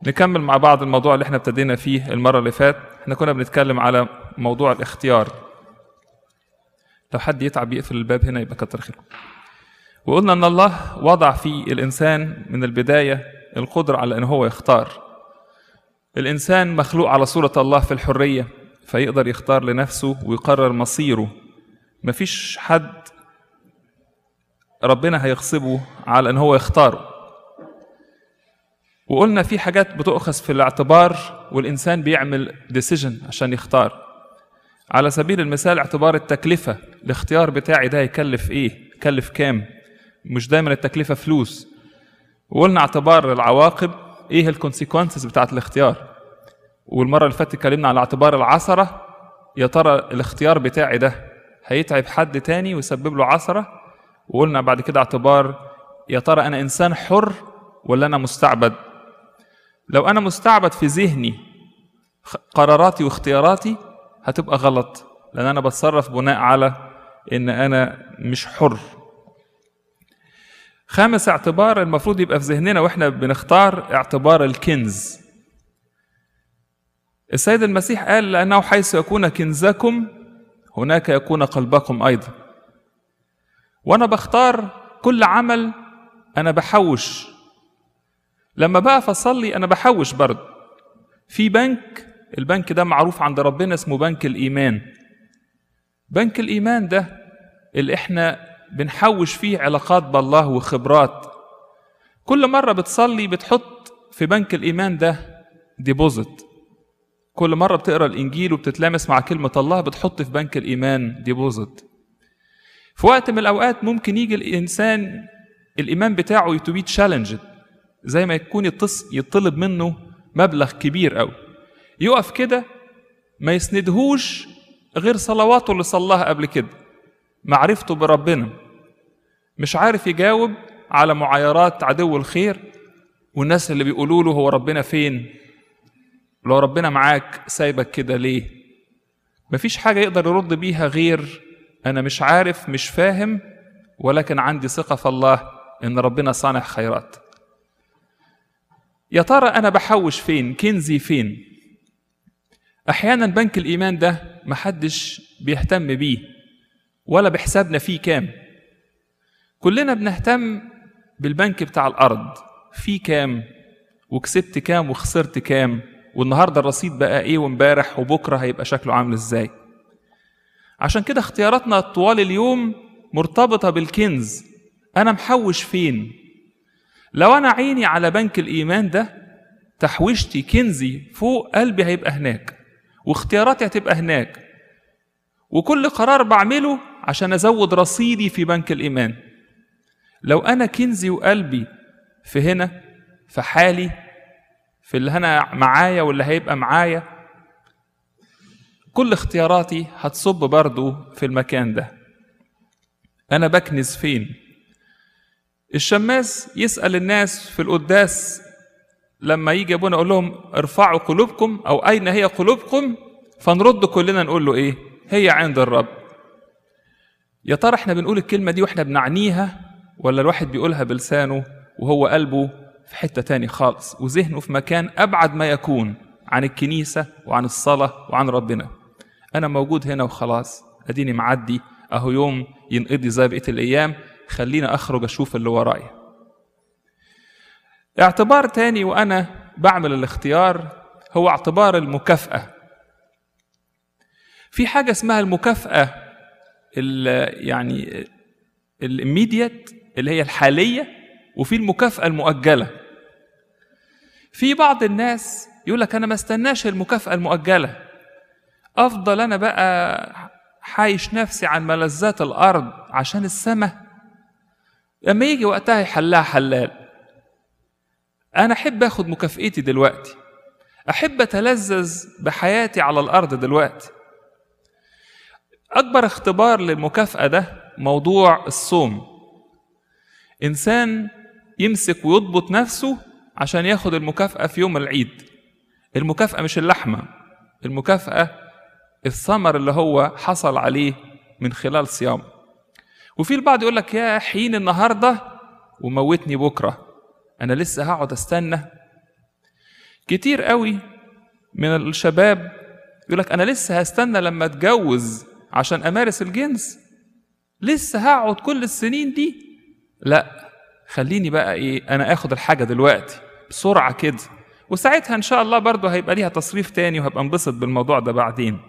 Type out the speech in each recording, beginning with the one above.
نكمل مع بعض الموضوع اللي احنا ابتدينا فيه المرة اللي فات احنا كنا بنتكلم على موضوع الاختيار لو حد يتعب يقفل الباب هنا يبقى كتر خيره وقلنا ان الله وضع في الانسان من البداية القدرة على ان هو يختار الانسان مخلوق على صورة الله في الحرية فيقدر يختار لنفسه ويقرر مصيره مفيش حد ربنا هيغصبه على ان هو يختاره وقلنا في حاجات بتؤخذ في الاعتبار والإنسان بيعمل ديسيجن عشان يختار على سبيل المثال اعتبار التكلفة الاختيار بتاعي ده يكلف ايه يكلف كام مش دايما التكلفة فلوس وقلنا اعتبار العواقب ايه الكونسيكونسز بتاعت الاختيار والمرة اللي فاتت اتكلمنا على اعتبار العثرة يا ترى الاختيار بتاعي ده هيتعب حد تاني ويسبب له عثرة وقلنا بعد كده اعتبار يا ترى انا انسان حر ولا انا مستعبد لو انا مستعبد في ذهني قراراتي واختياراتي هتبقى غلط لان انا بتصرف بناء على ان انا مش حر خامس اعتبار المفروض يبقى في ذهننا واحنا بنختار اعتبار الكنز السيد المسيح قال لانه حيث يكون كنزكم هناك يكون قلبكم ايضا وانا بختار كل عمل انا بحوش لما بقى فصلي انا بحوش برضه في بنك البنك ده معروف عند ربنا اسمه بنك الايمان بنك الايمان ده اللي احنا بنحوش فيه علاقات بالله وخبرات كل مره بتصلي بتحط في بنك الايمان ده ديبوزيت كل مره بتقرا الانجيل وبتتلامس مع كلمه الله بتحط في بنك الايمان ديبوزيت في وقت من الاوقات ممكن يجي الانسان الايمان بتاعه تو بي تشالنجد زي ما يكون يتص... يطلب منه مبلغ كبير قوي يقف كده ما يسندهوش غير صلواته اللي صلاها قبل كده معرفته بربنا مش عارف يجاوب على معايرات عدو الخير والناس اللي بيقولوا له هو ربنا فين لو ربنا معاك سايبك كده ليه مفيش حاجة يقدر يرد بيها غير أنا مش عارف مش فاهم ولكن عندي ثقة في الله إن ربنا صانع خيرات يا ترى انا بحوش فين كنزي فين احيانا بنك الايمان ده محدش بيهتم بيه ولا بحسابنا فيه كام كلنا بنهتم بالبنك بتاع الارض فيه كام وكسبت كام وخسرت كام والنهارده الرصيد بقى ايه وامبارح وبكره هيبقى شكله عامل ازاي عشان كده اختياراتنا طوال اليوم مرتبطه بالكنز انا محوش فين لو انا عيني على بنك الايمان ده تحويشتي كنزي فوق قلبي هيبقى هناك واختياراتي هتبقى هناك وكل قرار بعمله عشان ازود رصيدي في بنك الايمان لو انا كنزي وقلبي في هنا في حالي في اللي انا معايا واللي هيبقى معايا كل اختياراتي هتصب برضو في المكان ده انا بكنز فين الشماس يسأل الناس في القداس لما يجي ابونا يقول لهم ارفعوا قلوبكم او اين هي قلوبكم فنرد كلنا نقول له ايه هي عند الرب يا ترى احنا بنقول الكلمة دي واحنا بنعنيها ولا الواحد بيقولها بلسانه وهو قلبه في حتة تاني خالص وذهنه في مكان أبعد ما يكون عن الكنيسة وعن الصلاة وعن ربنا أنا موجود هنا وخلاص أديني معدي أهو يوم ينقضي زي بقية الأيام خليني أخرج أشوف اللي ورايا اعتبار تاني وأنا بعمل الاختيار هو اعتبار المكافأة في حاجة اسمها المكافأة يعني الاميديت اللي هي الحالية وفي المكافأة المؤجلة في بعض الناس يقول لك أنا ما استناش المكافأة المؤجلة أفضل أنا بقى حايش نفسي عن ملذات الأرض عشان السماء لما يجي وقتها يحلها حلال أنا أحب أخد مكافئتي دلوقتي أحب أتلذذ بحياتي على الأرض دلوقتي أكبر اختبار للمكافأة ده موضوع الصوم إنسان يمسك ويضبط نفسه عشان ياخد المكافأة في يوم العيد المكافأة مش اللحمة المكافأة الثمر اللي هو حصل عليه من خلال صيام وفي البعض يقول لك يا حين النهاردة وموتني بكرة أنا لسه هقعد أستنى كتير قوي من الشباب يقول لك انا لسه هستنى لما اتجوز عشان امارس الجنس لسه هقعد كل السنين دي لا خليني بقى ايه انا اخد الحاجه دلوقتي بسرعه كده وساعتها ان شاء الله برضه هيبقى ليها تصريف تاني وهبقى انبسط بالموضوع ده بعدين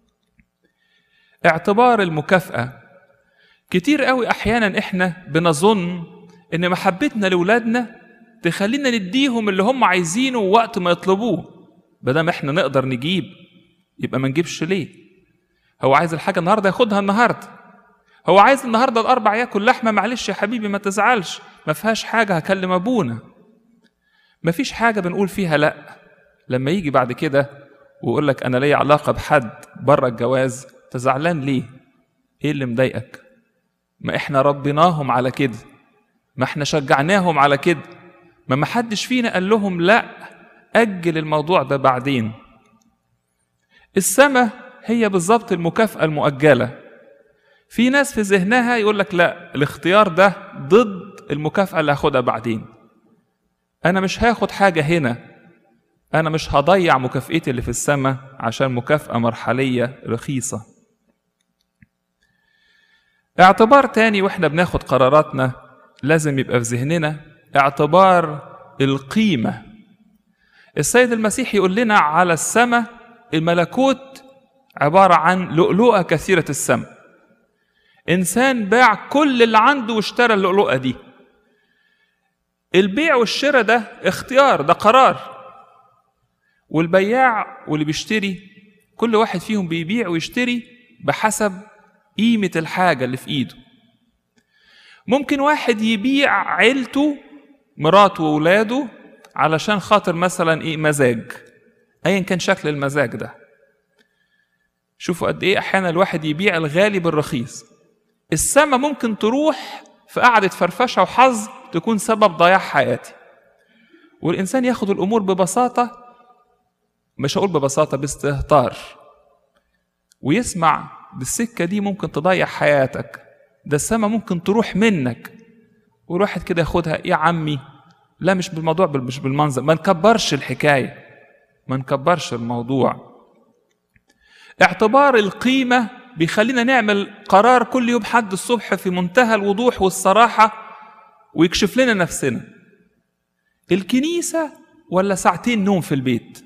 اعتبار المكافاه كتير قوي احيانا احنا بنظن ان محبتنا لاولادنا تخلينا نديهم اللي هم عايزينه وقت ما يطلبوه بدل احنا نقدر نجيب يبقى ما نجيبش ليه هو عايز الحاجه النهارده ياخدها النهارده هو عايز النهارده الاربع ياكل لحمه معلش يا حبيبي ما تزعلش ما فيهاش حاجه هكلم ابونا ما فيش حاجه بنقول فيها لا لما يجي بعد كده ويقول لك انا ليا علاقه بحد بره الجواز تزعلان ليه ايه اللي مضايقك ما احنا ربيناهم على كده ما احنا شجعناهم على كده ما محدش فينا قال لهم لا اجل الموضوع ده بعدين السماء هي بالظبط المكافاه المؤجله في ناس في ذهنها يقول لك لا الاختيار ده ضد المكافأة اللي هاخدها بعدين أنا مش هاخد حاجة هنا أنا مش هضيع مكافئتي اللي في السماء عشان مكافأة مرحلية رخيصة اعتبار تاني واحنا بناخد قراراتنا لازم يبقى في ذهننا اعتبار القيمة السيد المسيح يقول لنا على السماء الملكوت عبارة عن لؤلؤة كثيرة السماء انسان باع كل اللي عنده واشترى اللؤلؤه دي البيع والشراء ده اختيار ده قرار والبياع واللي بيشتري كل واحد فيهم بيبيع ويشتري بحسب قيمه الحاجه اللي في ايده ممكن واحد يبيع عيلته مراته وولاده علشان خاطر مثلا ايه مزاج ايا كان شكل المزاج ده شوفوا قد ايه احيانا الواحد يبيع الغالي بالرخيص السما ممكن تروح في قعدة فرفشة وحظ تكون سبب ضياع حياتي والإنسان ياخد الأمور ببساطة مش هقول ببساطة باستهتار ويسمع بالسكة دي ممكن تضيع حياتك ده السما ممكن تروح منك والواحد كده ياخدها يا عمي لا مش بالموضوع مش بالمنظر ما نكبرش الحكاية ما نكبرش الموضوع اعتبار القيمة بيخلينا نعمل قرار كل يوم حد الصبح في منتهى الوضوح والصراحة ويكشف لنا نفسنا الكنيسة ولا ساعتين نوم في البيت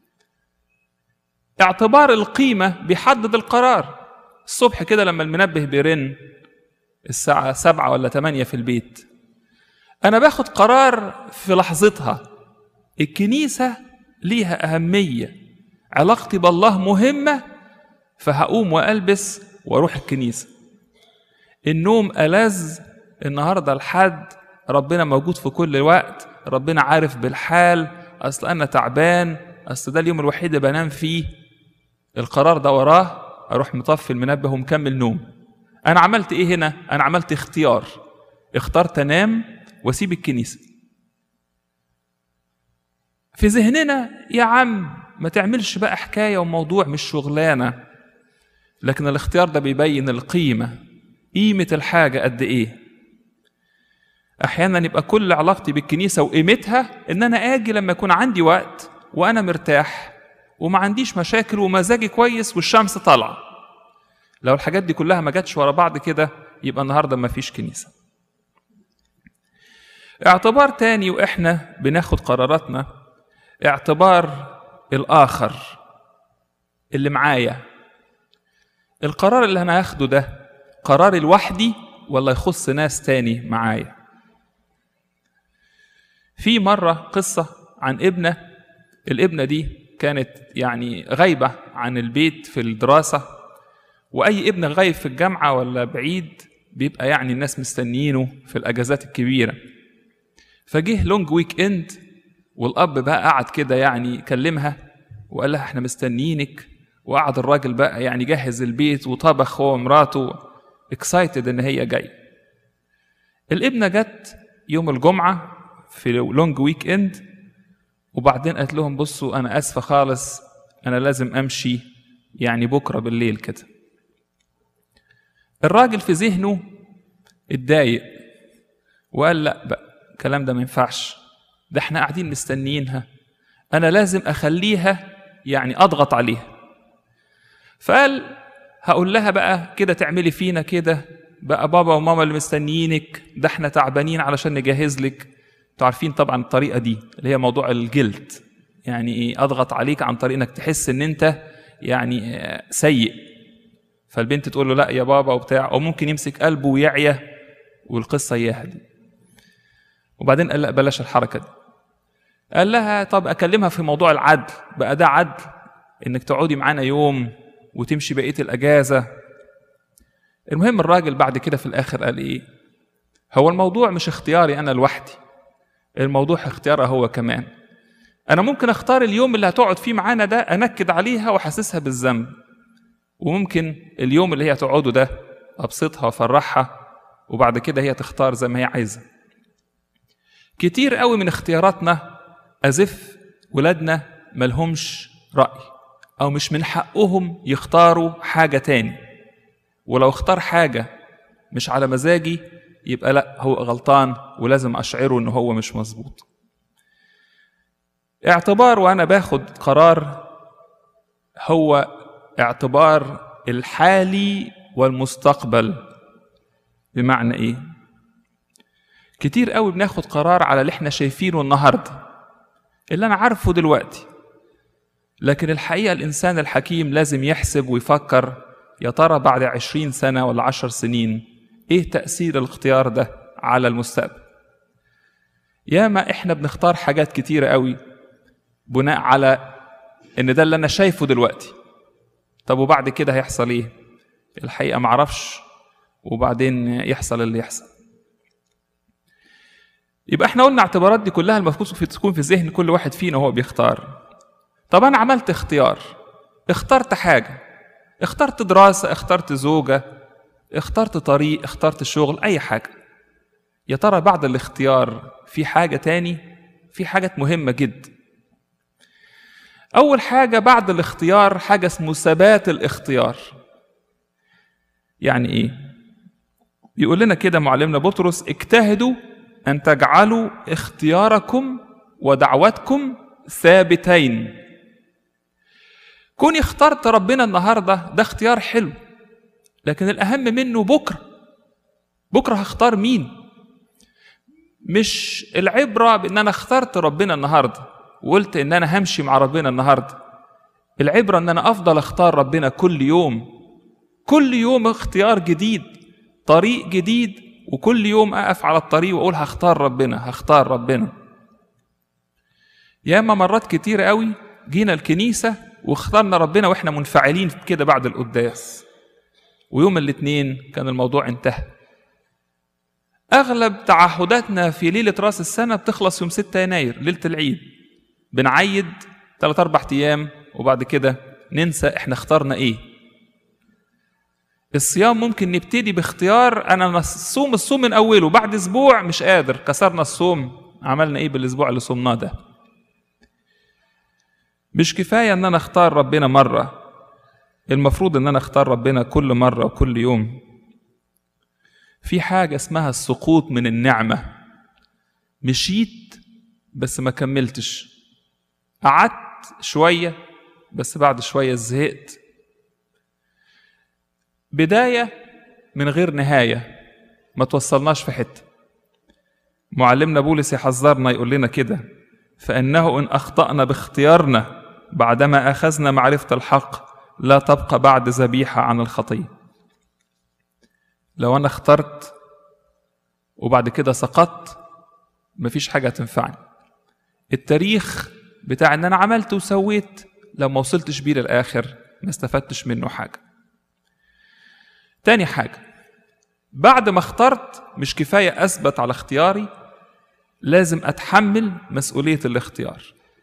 اعتبار القيمة بيحدد القرار الصبح كده لما المنبه بيرن الساعة سبعة ولا تمانية في البيت أنا باخد قرار في لحظتها الكنيسة ليها أهمية علاقتي بالله مهمة فهقوم والبس واروح الكنيسه النوم ألذ النهارده الحد ربنا موجود في كل وقت ربنا عارف بالحال اصل انا تعبان اصل ده اليوم الوحيد اللي بنام فيه القرار ده وراه اروح مطفي المنبه ومكمل نوم انا عملت ايه هنا انا عملت اختيار اخترت انام واسيب الكنيسه في ذهننا يا عم ما تعملش بقى حكايه وموضوع مش شغلانه لكن الاختيار ده بيبين القيمة قيمة الحاجة قد إيه أحيانا يبقى كل علاقتي بالكنيسة وقيمتها إن أنا آجي لما يكون عندي وقت وأنا مرتاح وما عنديش مشاكل ومزاجي كويس والشمس طالعة لو الحاجات دي كلها ما جاتش ورا بعض كده يبقى النهارده ما فيش كنيسة اعتبار تاني وإحنا بناخد قراراتنا اعتبار الآخر اللي معايا القرار اللي انا هاخده ده قراري لوحدي ولا يخص ناس تاني معايا في مرة قصة عن ابنة الابنة دي كانت يعني غايبة عن البيت في الدراسة وأي ابن غايب في الجامعة ولا بعيد بيبقى يعني الناس مستنيينه في الأجازات الكبيرة فجه لونج ويك اند والأب بقى قعد كده يعني كلمها وقال لها احنا مستنيينك وقعد الراجل بقى يعني جهز البيت وطبخ هو ومراته اكسايتد ان هي جاي الابنه جت يوم الجمعه في لونج ويك اند وبعدين قالت لهم بصوا انا اسفه خالص انا لازم امشي يعني بكره بالليل كده الراجل في ذهنه اتضايق وقال لا بقى الكلام ده ما ينفعش ده احنا قاعدين مستنيينها انا لازم اخليها يعني اضغط عليها فقال هقول لها بقى كده تعملي فينا كده بقى بابا وماما اللي مستنيينك ده احنا تعبانين علشان نجهز لك انتوا عارفين طبعا الطريقه دي اللي هي موضوع الجلد يعني ايه اضغط عليك عن طريق انك تحس ان انت يعني آه، سيء فالبنت تقول له لا يا بابا وبتاع او ممكن يمسك قلبه ويعيا والقصه اياها دي وبعدين قال لا بلاش الحركه دي قال لها طب اكلمها في موضوع العدل بقى ده عدل انك تقعدي معانا يوم وتمشي بقيه الاجازه المهم الراجل بعد كده في الاخر قال ايه هو الموضوع مش اختياري انا لوحدي الموضوع اختيارها هو كمان انا ممكن اختار اليوم اللي هتقعد فيه معانا ده انكد عليها واحسسها بالذنب وممكن اليوم اللي هي تقعده ده ابسطها وافرحها وبعد كده هي تختار زي ما هي عايزه كتير قوي من اختياراتنا أزف ولادنا ملهمش رأي أو مش من حقهم يختاروا حاجة تاني ولو اختار حاجة مش على مزاجي يبقى لا هو غلطان ولازم أشعره إن هو مش مظبوط اعتبار وأنا باخد قرار هو اعتبار الحالي والمستقبل بمعنى ايه كتير قوي بناخد قرار على اللي احنا شايفينه النهارده اللي انا عارفه دلوقتي لكن الحقيقه الانسان الحكيم لازم يحسب ويفكر يا ترى بعد عشرين سنه ولا عشر سنين ايه تاثير الاختيار ده على المستقبل ياما احنا بنختار حاجات كتيره قوي بناء على ان ده اللي انا شايفه دلوقتي طب وبعد كده هيحصل ايه الحقيقه معرفش وبعدين يحصل اللي يحصل يبقى احنا قلنا اعتبارات دي كلها المفروض في تكون في ذهن كل واحد فينا وهو بيختار طب انا عملت اختيار اخترت حاجه اخترت دراسه اخترت زوجه اخترت طريق اخترت شغل اي حاجه يا ترى بعد الاختيار في حاجه تاني في حاجات مهمه جدا اول حاجه بعد الاختيار حاجه اسمه ثبات الاختيار يعني ايه بيقول لنا كده معلمنا بطرس اجتهدوا ان تجعلوا اختياركم ودعوتكم ثابتين كوني اخترت ربنا النهارده ده اختيار حلو لكن الاهم منه بكره بكره هختار مين مش العبره بان انا اخترت ربنا النهارده وقلت ان انا همشي مع ربنا النهارده العبره ان انا افضل اختار ربنا كل يوم كل يوم اختيار جديد طريق جديد وكل يوم اقف على الطريق واقول هختار ربنا هختار ربنا ياما مرات كتير قوي جينا الكنيسه واخترنا ربنا واحنا منفعلين كده بعد القداس ويوم الاثنين كان الموضوع انتهى اغلب تعهداتنا في ليله راس السنه بتخلص يوم 6 يناير ليله العيد بنعيد ثلاث اربع ايام وبعد كده ننسى احنا اخترنا ايه الصيام ممكن نبتدي باختيار انا نصوم الصوم من اوله بعد اسبوع مش قادر كسرنا الصوم عملنا ايه بالاسبوع اللي صمناه ده مش كفايه ان انا اختار ربنا مره المفروض ان انا اختار ربنا كل مره وكل يوم في حاجه اسمها السقوط من النعمه مشيت بس ما كملتش قعدت شويه بس بعد شويه زهقت بدايه من غير نهايه ما توصلناش في حته معلمنا بولس يحذرنا يقول لنا كده فانه ان اخطانا باختيارنا بعدما اخذنا معرفه الحق لا تبقى بعد ذبيحه عن الخطيه لو انا اخترت وبعد كده سقطت مفيش حاجه تنفعني التاريخ بتاع ان انا عملت وسويت لو ما وصلتش بيه للاخر ما استفدتش منه حاجه تاني حاجه بعد ما اخترت مش كفايه اثبت على اختياري لازم اتحمل مسؤوليه الاختيار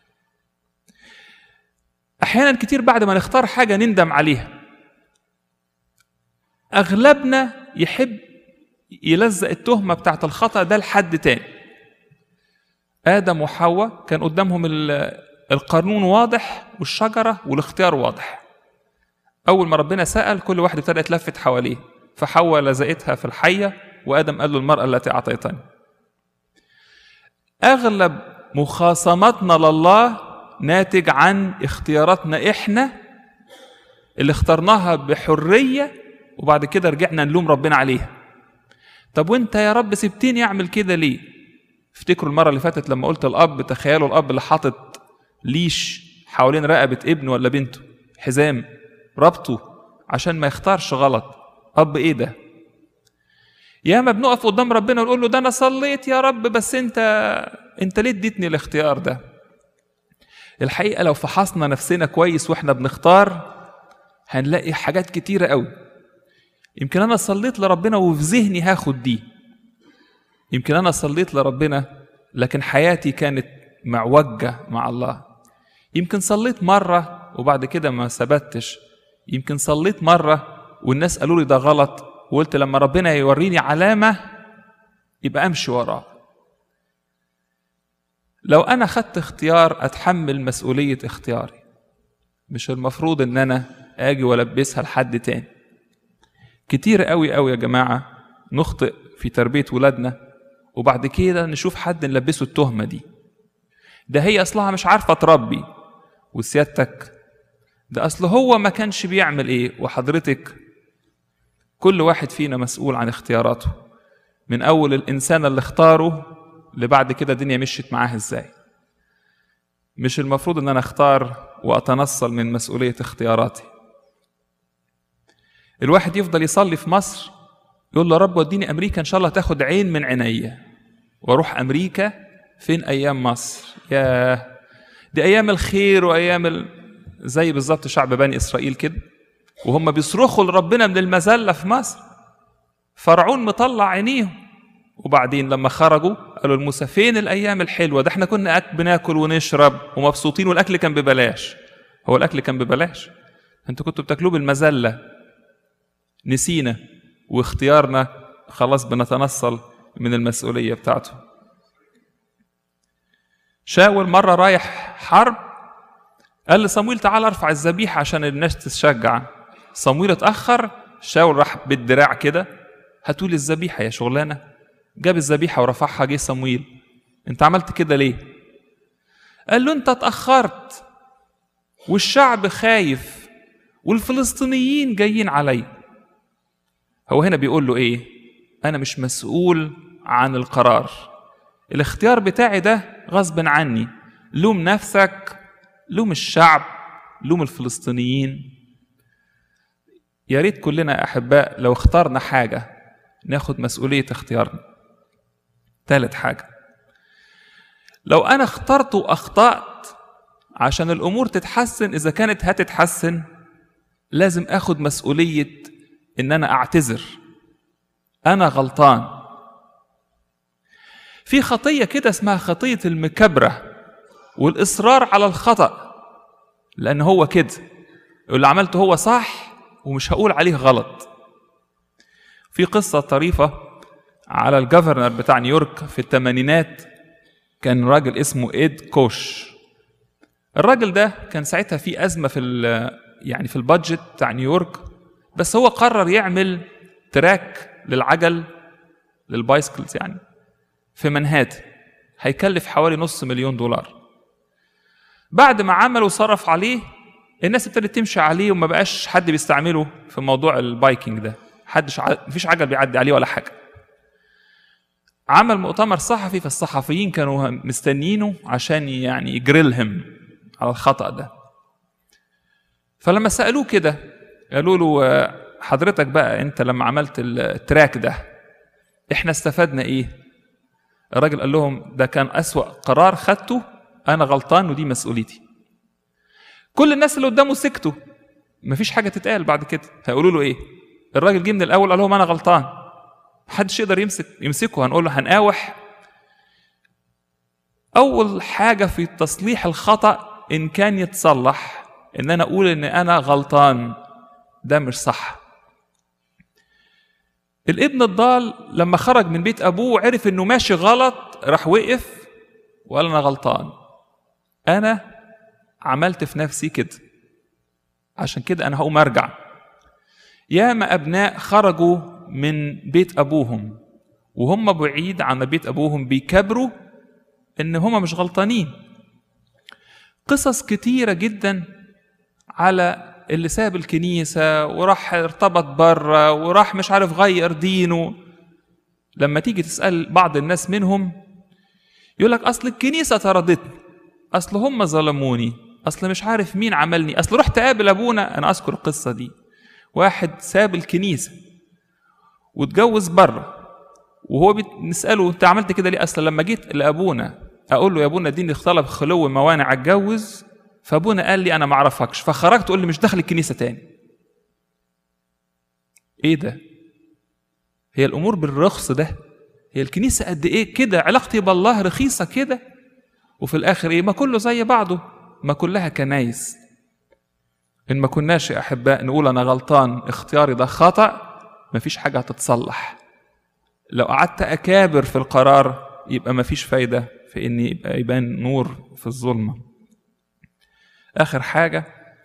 احيانا كتير بعد ما نختار حاجه نندم عليها اغلبنا يحب يلزق التهمه بتاعت الخطا ده لحد تاني ادم وحواء كان قدامهم القانون واضح والشجره والاختيار واضح اول ما ربنا سال كل واحد ابتدى يتلفت حواليه فحواء لزقتها في الحيه وادم قال له المراه التي اعطيتني اغلب مخاصمتنا لله ناتج عن اختياراتنا احنا اللي اخترناها بحريه وبعد كده رجعنا نلوم ربنا عليها طب وانت يا رب سبتني اعمل كده ليه افتكروا المره اللي فاتت لما قلت الاب تخيلوا الاب اللي حاطط ليش حوالين رقبه ابنه ولا بنته حزام ربطه عشان ما يختارش غلط اب ايه ده ياما بنقف قدام ربنا ونقول له ده انا صليت يا رب بس انت انت ليه اديتني الاختيار ده الحقيقه لو فحصنا نفسنا كويس واحنا بنختار هنلاقي حاجات كتيره قوي يمكن انا صليت لربنا وفي ذهني هاخد دي يمكن انا صليت لربنا لكن حياتي كانت معوجه مع الله يمكن صليت مره وبعد كده ما ثبتش يمكن صليت مره والناس قالوا لي ده غلط وقلت لما ربنا يوريني علامه يبقى امشي وراه لو انا خدت اختيار اتحمل مسؤوليه اختياري مش المفروض ان انا اجي والبسها لحد تاني كتير قوي قوي يا جماعه نخطئ في تربيه ولادنا وبعد كده نشوف حد نلبسه التهمه دي ده هي اصلها مش عارفه تربي وسيادتك ده اصل هو ما كانش بيعمل ايه وحضرتك كل واحد فينا مسؤول عن اختياراته من اول الانسان اللي اختاره لبعد كده الدنيا مشيت معاه ازاي مش المفروض ان انا اختار واتنصل من مسؤوليه اختياراتي الواحد يفضل يصلي في مصر يقول له رب وديني امريكا ان شاء الله تاخد عين من عينيا واروح امريكا فين ايام مصر يا دي ايام الخير وايام ال... زي بالظبط شعب بني اسرائيل كده وهم بيصرخوا لربنا من المذله في مصر فرعون مطلع عينيهم وبعدين لما خرجوا قالوا لموسى فين الايام الحلوه ده احنا كنا أك بناكل ونشرب ومبسوطين والاكل كان ببلاش هو الاكل كان ببلاش انتوا كنتوا بتاكلوه بالمذله نسينا واختيارنا خلاص بنتنصل من المسؤوليه بتاعته شاول مره رايح حرب قال لصمويل تعال ارفع الذبيحه عشان الناس تشجع صمويل اتاخر شاول راح بالدراع كده هاتولي الذبيحه يا شغلانه جاب الذبيحه ورفعها جه صمويل انت عملت كده ليه قال له انت اتاخرت والشعب خايف والفلسطينيين جايين علي هو هنا بيقول له ايه انا مش مسؤول عن القرار الاختيار بتاعي ده غصب عني لوم نفسك لوم الشعب لوم الفلسطينيين يا ريت كلنا احباء لو اخترنا حاجه ناخد مسؤوليه اختيارنا ثالث حاجه لو انا اخترت واخطات عشان الامور تتحسن اذا كانت هتتحسن لازم اخد مسؤوليه ان انا اعتذر انا غلطان في خطيه كده اسمها خطيه المكبره والاصرار على الخطا لان هو كده اللي عملته هو صح ومش هقول عليه غلط في قصه طريفه على الجفرنر بتاع نيويورك في الثمانينات كان راجل اسمه ايد كوش الراجل ده كان ساعتها في ازمه في يعني في البادجت بتاع نيويورك بس هو قرر يعمل تراك للعجل للبايسكلز يعني في منهاتن هيكلف حوالي نص مليون دولار بعد ما عمل وصرف عليه الناس ابتدت تمشي عليه وما بقاش حد بيستعمله في موضوع البايكنج ده حدش ع... مفيش عجل بيعدي عليه ولا حاجه عمل مؤتمر صحفي فالصحفيين كانوا مستنيينه عشان يعني يجريلهم على الخطأ ده فلما سألوه كده قالوا له حضرتك بقى انت لما عملت التراك ده احنا استفدنا ايه الراجل قال لهم ده كان أسوأ قرار خدته انا غلطان ودي مسؤوليتي كل الناس اللي قدامه سكتوا مفيش حاجه تتقال بعد كده هيقولوا له ايه الراجل جه من الاول قال لهم انا غلطان محدش يقدر يمسك يمسكه هنقول له هنقاوح اول حاجه في تصليح الخطا ان كان يتصلح ان انا اقول ان انا غلطان ده مش صح الابن الضال لما خرج من بيت ابوه وعرف انه ماشي غلط راح وقف وقال انا غلطان انا عملت في نفسي كده عشان كده انا هقوم ارجع ياما ابناء خرجوا من بيت ابوهم وهم بعيد عن بيت ابوهم بيكبروا ان هم مش غلطانين قصص كتيرة جدا على اللي ساب الكنيسة وراح ارتبط بره وراح مش عارف غير دينه لما تيجي تسأل بعض الناس منهم يقول لك أصل الكنيسة طردتني أصل هم ظلموني أصل مش عارف مين عملني أصل رحت أقابل أبونا أنا أذكر القصة دي واحد ساب الكنيسة واتجوز بره وهو بنسأله أنت عملت كده ليه أصل لما جيت لأبونا أقول له يا أبونا اديني طلب خلو موانع أتجوز فابونا قال لي انا ما اعرفكش فخرجت تقول لي مش داخل الكنيسه تاني ايه ده هي الامور بالرخص ده هي الكنيسه قد ايه كده علاقتي بالله رخيصه كده وفي الاخر ايه ما كله زي بعضه ما كلها كنايس ان ما كناش يا احباء نقول انا غلطان اختياري ده خطا مفيش حاجه هتتصلح لو قعدت اكابر في القرار يبقى مفيش فايده في ان يبقى يبان نور في الظلمه اخر حاجه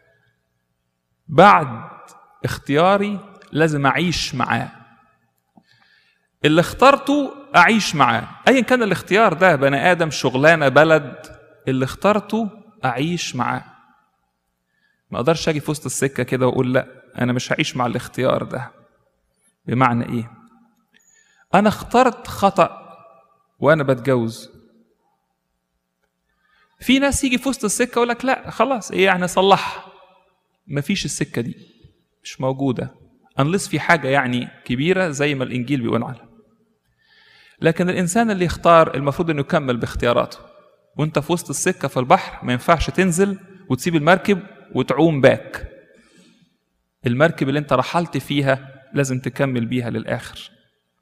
بعد اختياري لازم اعيش معاه اللي اخترته اعيش معاه ايا كان الاختيار ده بني ادم شغلانه بلد اللي اخترته اعيش معاه ما اقدرش اجي في وسط السكه كده واقول لا انا مش هعيش مع الاختيار ده بمعنى ايه انا اخترت خطا وانا بتجوز في ناس يجي في وسط السكه يقول لك لا خلاص ايه يعني صلحها مفيش السكه دي مش موجوده انلس في حاجه يعني كبيره زي ما الانجيل بيقول عنها لكن الانسان اللي يختار المفروض انه يكمل باختياراته وانت في وسط السكه في البحر ما ينفعش تنزل وتسيب المركب وتعوم باك المركب اللي انت رحلت فيها لازم تكمل بيها للاخر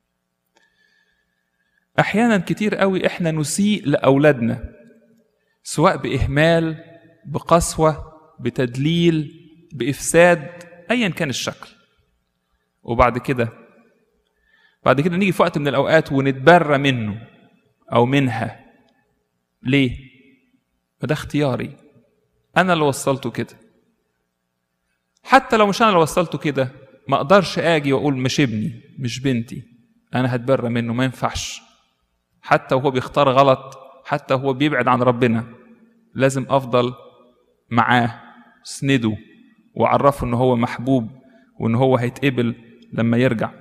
احيانا كتير قوي احنا نسيء لاولادنا سواء باهمال بقسوه بتدليل بافساد ايا كان الشكل وبعد كده بعد كده نيجي في وقت من الاوقات ونتبرى منه او منها ليه ما ده اختياري انا اللي وصلته كده حتى لو مش انا اللي وصلته كده ما اقدرش اجي واقول مش ابني مش بنتي انا هتبرى منه ما ينفعش حتى وهو بيختار غلط حتى وهو بيبعد عن ربنا لازم افضل معاه سنده وعرفه ان هو محبوب وان هو هيتقبل لما يرجع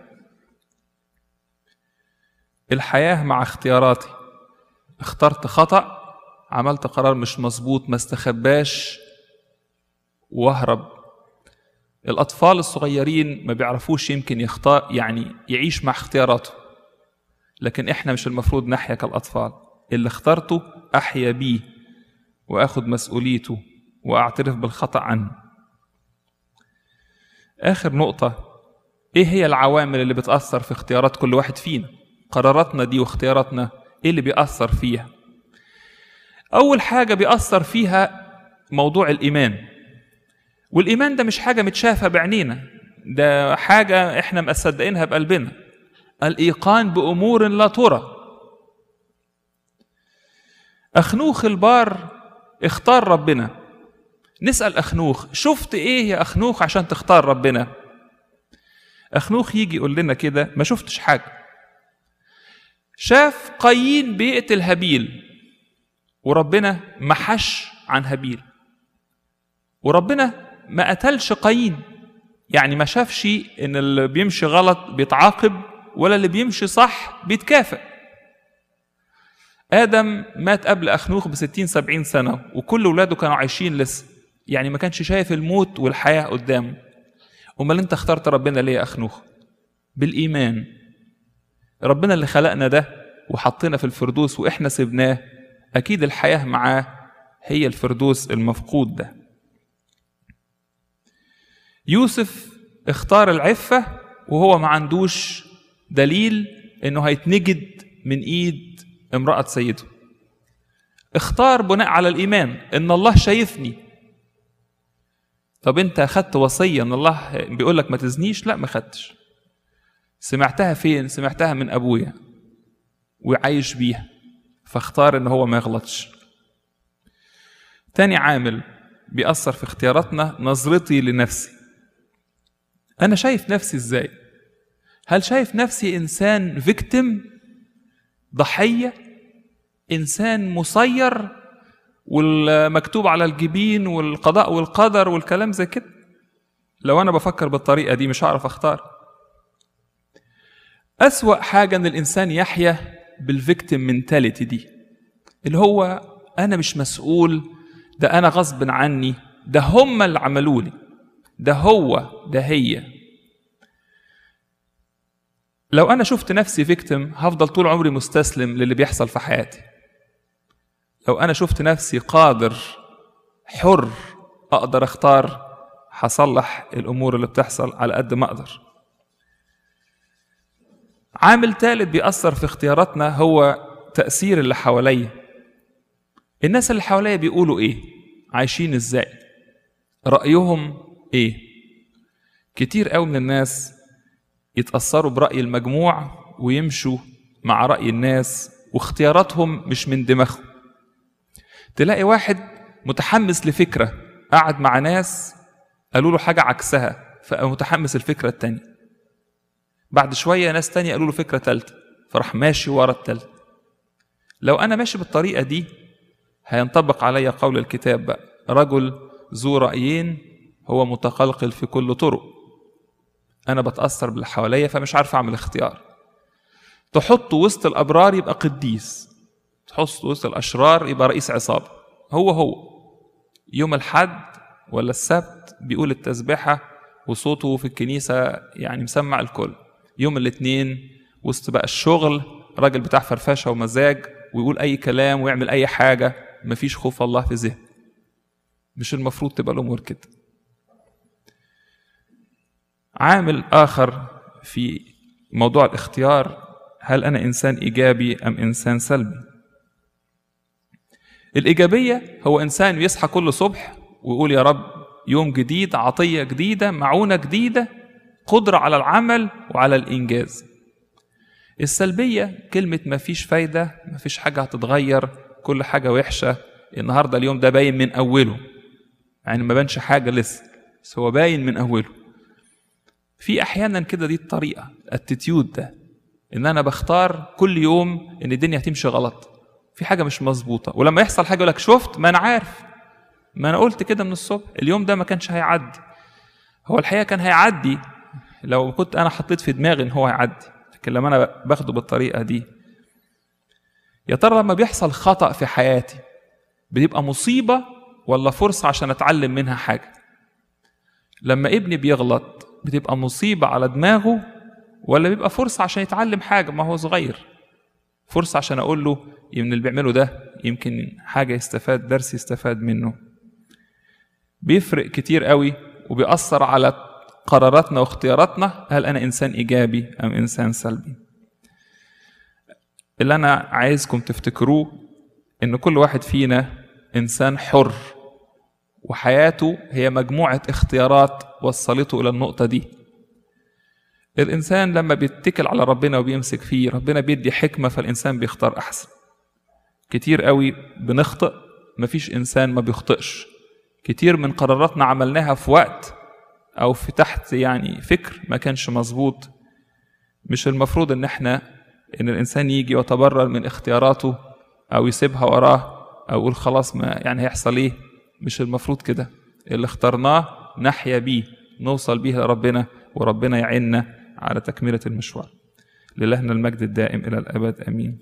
الحياه مع اختياراتي اخترت خطا عملت قرار مش مظبوط ما استخباش واهرب الاطفال الصغيرين ما بيعرفوش يمكن يختار يعني يعيش مع اختياراته لكن احنا مش المفروض نحيا كالاطفال اللي اخترته احيا بيه واخد مسؤوليته واعترف بالخطا عنه اخر نقطه ايه هي العوامل اللي بتاثر في اختيارات كل واحد فينا قراراتنا دي واختياراتنا ايه اللي بيأثر فيها اول حاجه بيأثر فيها موضوع الايمان والايمان ده مش حاجه متشافه بعينينا ده حاجه احنا مصدقينها بقلبنا الايقان بامور لا ترى اخنوخ البار اختار ربنا نسال اخنوخ شفت ايه يا اخنوخ عشان تختار ربنا اخنوخ يجي يقول لنا كده ما شفتش حاجه شاف قايين بيقتل هابيل وربنا محش عن هابيل وربنا ما قتلش قايين يعني ما شافش ان اللي بيمشي غلط بيتعاقب ولا اللي بيمشي صح بيتكافئ آدم مات قبل أخنوخ بستين سبعين سنة وكل ولاده كانوا عايشين لسه يعني ما كانش شايف الموت والحياة قدامه أمال أنت اخترت ربنا ليه يا أخنوخ بالإيمان ربنا اللي خلقنا ده وحطنا في الفردوس وإحنا سبناه أكيد الحياة معاه هي الفردوس المفقود ده يوسف اختار العفة وهو ما عندوش دليل انه هيتنجد من ايد امرأة سيده اختار بناء على الايمان ان الله شايفني طب انت اخدت وصية ان الله بيقول لك ما تزنيش لا ما خدتش سمعتها فين سمعتها من ابويا وعايش بيها فاختار ان هو ما يغلطش تاني عامل بيأثر في اختياراتنا نظرتي لنفسي انا شايف نفسي ازاي هل شايف نفسي انسان فيكتم ضحيه انسان مسير والمكتوب على الجبين والقضاء والقدر والكلام زي كده لو انا بفكر بالطريقه دي مش هعرف اختار اسوا حاجه ان الانسان يحيا بالفيكتيم منتاليتي دي اللي هو انا مش مسؤول ده انا غصب عني ده هم اللي عملوا لي ده هو ده هي لو انا شفت نفسي فيكتيم هفضل طول عمري مستسلم للي بيحصل في حياتي لو انا شفت نفسي قادر حر اقدر اختار هصلح الامور اللي بتحصل على قد ما اقدر عامل ثالث بيأثر في اختياراتنا هو تأثير اللي حواليا الناس اللي حواليا بيقولوا ايه عايشين ازاي رأيهم ايه كتير قوي من الناس يتأثروا برأي المجموع ويمشوا مع رأي الناس واختياراتهم مش من دماغهم تلاقي واحد متحمس لفكرة قعد مع ناس قالوا له حاجة عكسها فمتحمس الفكرة التانية بعد شوية ناس تانية قالوا له فكرة تالتة فراح ماشي ورا التالتة لو أنا ماشي بالطريقة دي هينطبق علي قول الكتاب بقى رجل ذو رأيين هو متقلقل في كل طرق أنا بتأثر باللي حواليا فمش عارف أعمل اختيار تحطه وسط الأبرار يبقى قديس تحطه وسط الأشرار يبقى رئيس عصابة هو هو يوم الحد ولا السبت بيقول التسبيحة وصوته في الكنيسة يعني مسمع الكل يوم الاثنين وسط بقى الشغل راجل بتاع فرفشه ومزاج ويقول اي كلام ويعمل اي حاجه مفيش خوف الله في ذهن مش المفروض تبقى الامور كده عامل اخر في موضوع الاختيار هل انا انسان ايجابي ام انسان سلبي الايجابيه هو انسان يصحى كل صبح ويقول يا رب يوم جديد عطيه جديده معونه جديده قدرة على العمل وعلى الإنجاز السلبية كلمة مفيش فايدة مفيش حاجة هتتغير كل حاجة وحشة النهاردة اليوم ده باين من أوله يعني ما بانش حاجة لسه بس هو باين من أوله في أحيانا كده دي الطريقة الاتيتيود ده إن أنا بختار كل يوم إن الدنيا هتمشي غلط في حاجة مش مظبوطة ولما يحصل حاجة يقول لك شفت ما أنا عارف ما أنا قلت كده من الصبح اليوم ده ما كانش هيعدي هو الحقيقة كان هيعدي لو كنت انا حطيت في دماغي ان هو هيعدي لكن لما انا باخده بالطريقه دي يا ترى لما بيحصل خطا في حياتي بيبقى مصيبه ولا فرصه عشان اتعلم منها حاجه لما ابني بيغلط بتبقى مصيبه على دماغه ولا بيبقى فرصه عشان يتعلم حاجه ما هو صغير فرصه عشان اقول له ان اللي بيعمله ده يمكن حاجه يستفاد درس يستفاد منه بيفرق كتير قوي وبيأثر على قراراتنا واختياراتنا هل انا انسان ايجابي ام انسان سلبي اللي انا عايزكم تفتكروه ان كل واحد فينا انسان حر وحياته هي مجموعه اختيارات وصلته الى النقطه دي الانسان لما بيتكل على ربنا وبيمسك فيه ربنا بيدي حكمه فالانسان بيختار احسن كتير قوي بنخطئ مفيش انسان ما بيخطئش كتير من قراراتنا عملناها في وقت او في تحت يعني فكر ما كانش مظبوط مش المفروض ان احنا ان الانسان يجي ويتبرر من اختياراته او يسيبها وراه او يقول خلاص ما يعني هيحصل ايه مش المفروض كده اللي اخترناه نحيا بيه نوصل بيه لربنا وربنا يعيننا على تكملة المشوار لله المجد الدائم إلى الأبد آمين